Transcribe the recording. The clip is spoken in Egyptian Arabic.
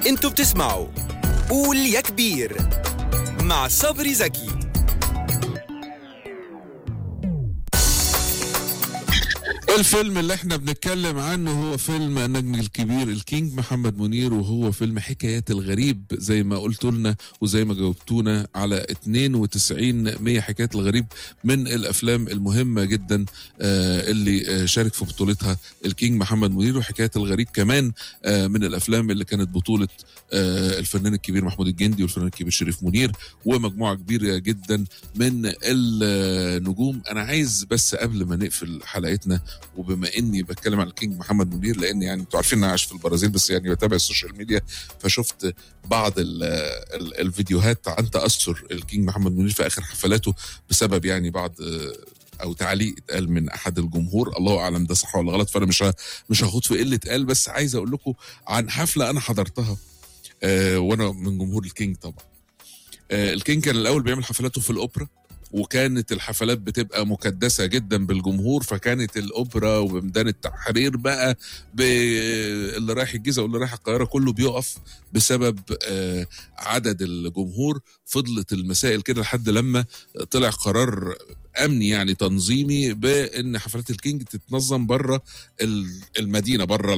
انتوا بتسمعوا قول يا كبير مع صبري زكي الفيلم اللي احنا بنتكلم عنه هو فيلم النجم الكبير الكينج محمد منير وهو فيلم حكايات الغريب زي ما قلت لنا وزي ما جاوبتونا على 92 100 حكايات الغريب من الافلام المهمه جدا آه اللي آه شارك في بطولتها الكينج محمد منير وحكايات الغريب كمان آه من الافلام اللي كانت بطوله آه الفنان الكبير محمود الجندي والفنان الكبير شريف منير ومجموعه كبيره جدا من النجوم انا عايز بس قبل ما نقفل حلقتنا وبما اني بتكلم عن الكينج محمد منير لان يعني انتوا عارفين انا عايش في البرازيل بس يعني بتابع السوشيال ميديا فشفت بعض ال ال الفيديوهات عن تاثر الكينج محمد منير في اخر حفلاته بسبب يعني بعض او تعليق اتقال من احد الجمهور الله اعلم ده صح ولا غلط فانا مش مش هاخد في قله قال بس عايز اقول لكم عن حفله انا حضرتها آه وانا من جمهور الكينج طبعا آه الكينج كان الاول بيعمل حفلاته في الاوبرا وكانت الحفلات بتبقى مكدسه جدا بالجمهور فكانت الاوبرا وميدان التحرير بقى اللي رايح الجيزه واللي رايح القاهره كله بيقف بسبب آه عدد الجمهور فضلت المسائل كده لحد لما طلع قرار امني يعني تنظيمي بان حفلات الكينج تتنظم بره المدينه بره